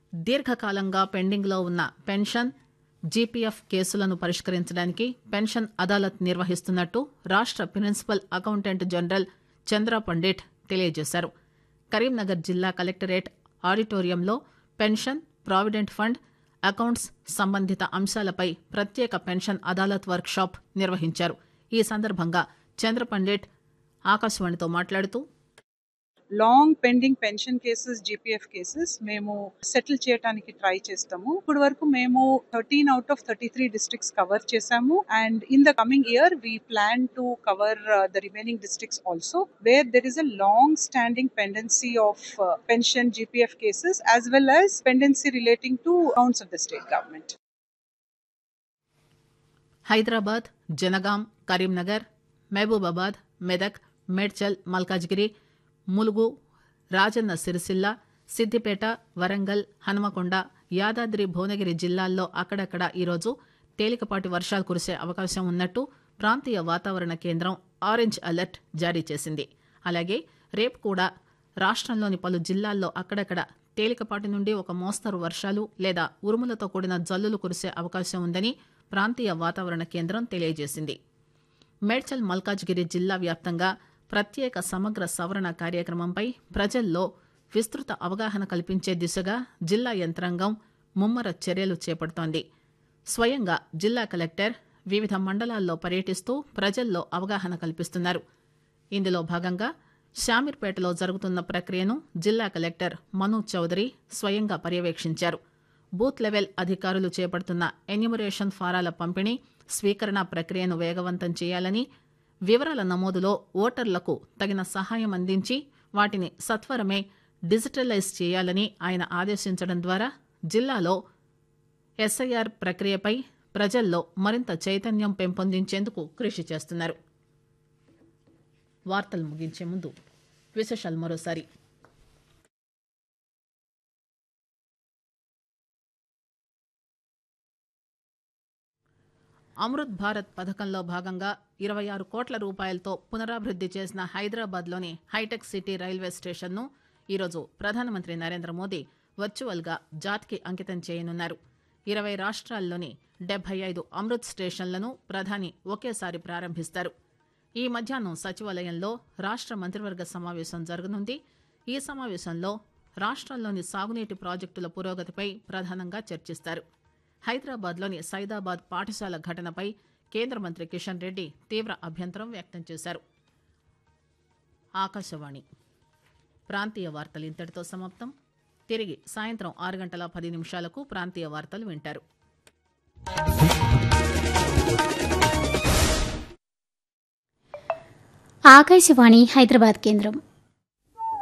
దీర్ఘకాలంగా పెండింగ్లో ఉన్న పెన్షన్ జీపీఎఫ్ కేసులను పరిష్కరించడానికి పెన్షన్ అదాలత్ నిర్వహిస్తున్నట్టు రాష్ట principal accountant general Chandra Pandit తెలియజేశారు కరీంనగర్ జిల్లా కలెక్టరేట్ ఆడిటోరియంలో పెన్షన్ ప్రావిడెంట్ ఫండ్ అకౌంట్స్ సంబంధిత అంశాలపై ప్రత్యేక పెన్షన్ అదాలత్ వర్క్ షాప్ నిర్వహించారు ఈ సందర్భంగా చంద్ర పండిట్ ఆకాశవాణితో మాట్లాడుతూ long pending pension cases GPF cases మేము సెటిల్ చేయడానికి ట్రై చేస్తాము ఇప్పుడు వరకు మేము thirteen out of thirty three districts cover చేసాము and in the coming year we plan to cover the remaining districts also where there is a long standing pendency of pension GPF cases as well as pendency relating to accounts of the state government Hyderabad Jangaon Karimnagar Mahabubabad Medak Medchal Malkajgiri Mulugu Rajanna Sircilla Siddipet Warangal Hanumakonda Yadadri Bhuvanagiri జిల్లాల్లో అక్కడక్కడ ఈరోజు తేలికపాటి వర్షాలు కురిసే అవకాశం ఉన్నట్టు ప్రాంతీయ వాతావరణ కేంద్రం ఆరెంజ్ అలర్ట్ జారీ చేసింది అలాగే రేపు కూడా రాష్ట్రంలోని పలు జిల్లాల్లో అక్కడక్కడ తేలికపాటి నుండి ఒక మోస్తరు వర్షాలు లేదా ఉరుములతో కూడిన జల్లులు కురిసే అవకాశం ఉందని ప్రాంతీయ వాతావరణ కేంద్రం తెలియజేసింది మేడ్చల్ మల్కాజ్గిరి జిల్లా వ్యాప్తంగా ప్రత్యేక సమగ్ర సవరణ కార్యక్రమంపై ప్రజల్లో విస్తృత అవగాహన కల్పించే దిశగా జిల్లా యంత్రాంగం ముమ్మర చర్యలు చేపడుతోంది స్వయంగా జిల్లా కలెక్టర్ వివిధ మండలాల్లో పర్యటిస్తూ ప్రజల్లో అవగాహన కల్పిస్తున్నారు ఇందులో భాగంగా శామీర్పేటలో జరుగుతున్న ప్రక్రియను జిల్లా కలెక్టర్ మను చౌదరి స్వయంగా పర్యవేక్షించారు బూత్ లెవెల్ అధికారులు చేపడుతున్న ఎన్యూమరేషన్ ఫారాల పంపిణీ స్వీకరణ ప్రక్రియను వేగవంతం చేయాలని వివరాల నమోదులో ఓటర్లకు తగిన సహాయం అందించి వాటిని సత్వరమే డిజిటలైజ్ చేయాలని ఆయన ఆదేశించడం ద్వారా జిల్లాలో ఎస్ఐఆర్ ప్రక్రియపై ప్రజల్లో మరింత చైతన్యం పెంపొందించేందుకు కృషి చేస్తున్నారు వార్తలు ముగించే ముందు విశేషాలు మరోసారి అమృత్ భారత్ పథకంలో భాగంగా ఇరవై ఆరు కోట్ల రూపాయలతో పునరాభివృద్ది చేసిన హైదరాబాద్లోని హైటెక్ సిటీ రైల్వే స్టేషన్ను ఈరోజు ప్రధానమంత్రి నరేంద్ర మోదీ వర్చువల్గా జాతికి అంకితం చేయనున్నారు ఇరవై రాష్ట్రాల్లోని డెబ్బై ఐదు అమృత్ స్టేషన్లను ప్రధాని ఒకేసారి ప్రారంభిస్తారు ఈ మధ్యాహ్నం సచివాలయంలో రాష్ట్ర మంత్రివర్గ సమావేశం జరగనుంది ఈ సమావేశంలో రాష్ట్రాల్లోని సాగునీటి ప్రాజెక్టుల పురోగతిపై ప్రధానంగా చర్చిస్తారు హైదరాబాద్లోని సైదాబాద్ పాఠశాల ఘటనపై కేంద్ర మంత్రి కిషన్ రెడ్డి తీవ్ర అభ్యంతరం వ్యక్తం చేశారు ఆకాశవాణి ప్రాంతీయ వార్తలు ఇంతటితో సమాప్తం తిరిగి సాయంత్రం ఆరు గంటల పది నిమిషాలకు ప్రాంతీయ వార్తలు వింటారు ఆకాశవాణి హైదరాబాద్ కేంద్రం